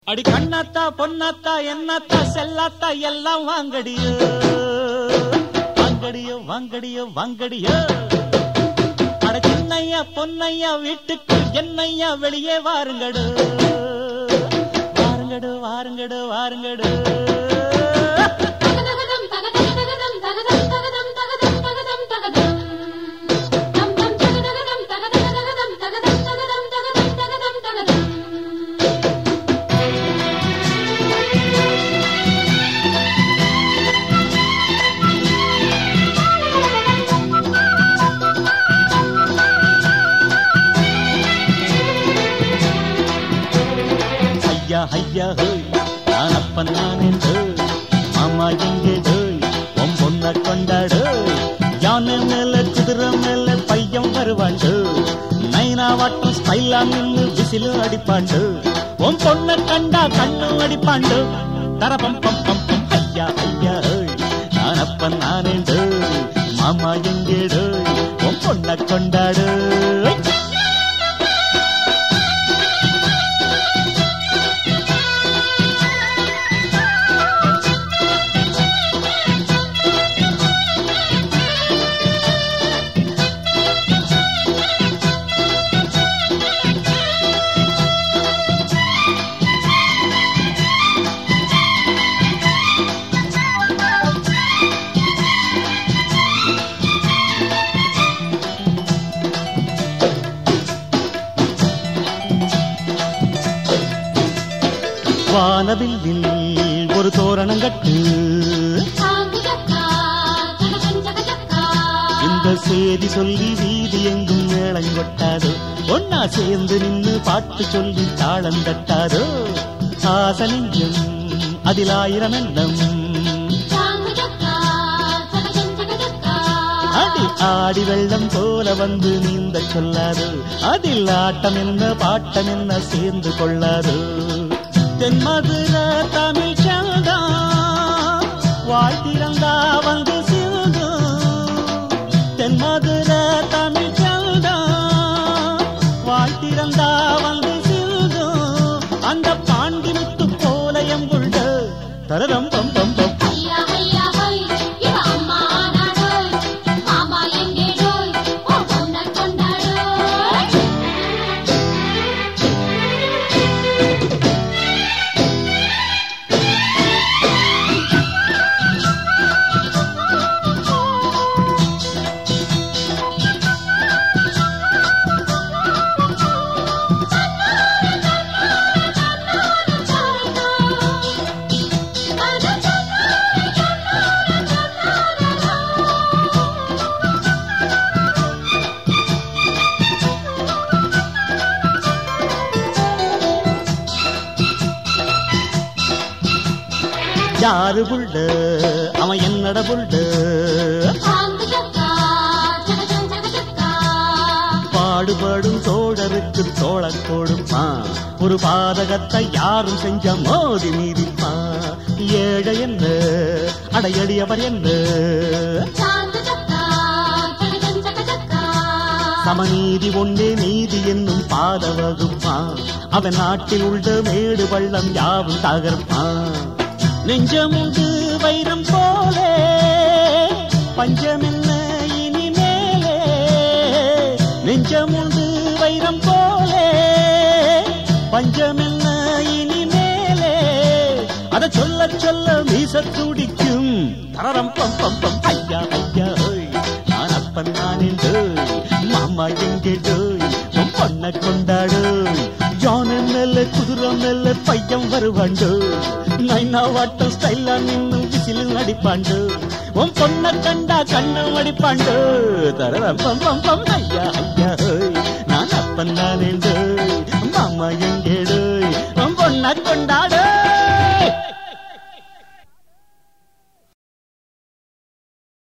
அடி கண்ணாத்தா பொன்னாத்தா என்னத்தா செல்லாத்தா எல்லாம் வாங்கடியோ வாங்கடியோ வாங்கடியோ வாங்கடியோ அட சின்னையா பொன்னையா வீட்டுக்கு என்னையா வெளியே வாருங்கடு வாருங்கடு வாருங்கடு வாருங்கடு தகதகதம் தகதகதகதம் தகதம் தகதம் தகதம் தகதம் தகதம் தம் தம் தகதகதம் தகதகதகதம் தகதம் தகதம் தகதம் தகதம் தகதம் ஐயா ஐயா ஹோய் நான் அப்பன் நானே டோய் மாமா எங்கே டோய் உன் பொண்ண கொண்டாடு யானை மேல குதிரை மேல பையன் வருவாண்டு நைனா வாட்டம் ஸ்டைலா நின்னு விசிலு அடிப்பாண்டு உன் பொண்ண கண்டா கண்ணு அடிப்பாண்டு தரபம் பம் பம் பம் ஐயா ஐயா ஹோய் நான் அப்பன் நானே டோய் மாமா எங்கே டோய் உன் பொண்ண கொண்டாடு வானவில்லில் ஒரு தோரணம் கட்டு சாங்குதக்கா தகதம் தகதக்கா இந்த செய்தி சொல்லி வீதி எங்கும் மேளம் கொட்டாதோ ஒன்னா சேர்ந்து நின்னு பாட்டு சொல்லி தாளம் தட்டாதோ ஆசலிங்கம் அதில் ஆயிரம் எண்ணம் சாங்குதக்கா தகதம் தகதக்கா அடி ஆடி வெள்ளம் போல வந்து நீந்த சொல்லாது அதில் ஆட்டம் என்ன பாட்டம் என்ன சேர்ந்து கொள்ளாது தென்மதுர தமிழ் சங்கா வாழ்த்திறந்தா வந்து சிந்தும் தென்மதுர தமிழ் சங்கா வாழ்த்திறந்தா வந்து சிந்தும் அந்த பாண்டி முத்து போல எங்குள்ள தரதம் பம் பம் பம் ஐயா ஐயா ஹோய் இவ அம்மா ஆனாடோய் மாமா எங்கே டோய் ஓ பொண்ண கொண்டாடோய் யாரு புள்ள அவன் என்னட புள்ள சாங்குதக்கா தகதம் தகதக்கா பாடுபடும் தோழருக்கு தோழ கொடுப்பான் ஒரு பாதகத்தை யாரும் செஞ்ச மோதி மீதிப்பான் ஏழை என்ன அடையடியவர் என்ன சாங்குதக்கா தகதம் தகதக்கா சமநீதி ஒன்றே நீதி என்னும் பாத வகுப்பான் அவன் நாட்டில் உள்ள மேடு பள்ளம் யாவும் தகர்ப்பான் நெஞ்சமுண்டு வைரம் போலே பஞ்சமென்ன இனிமேலே நெஞ்சமுண்டு வைரம் போலே பஞ்சமென்ன இனிமேலே அத சொல்ல சொல்ல மீச துடிக்கும் தரரம் பம் பம் பம் ஐயா ஐயா ஓய் நான் அப்பன் நான் மாமா எங்கே டோய் உன் பொண்ண கொண்டாடு ஜான மேல குதிரை மேல பையன் வருவாண்டு நைனா வாட்டம் ஸ்டைலா நின்னு விசில் அடிப்பாண்டு உன் பொண்ண கண்டா கண்ணம் அடிப்பாண்டு தரரம் பம் பம் பம் ஐயா ஐயா ஓய் நான் அப்பன் நான் மாமா எங்கே டோய் உன் பொண்ண கொண்டாடு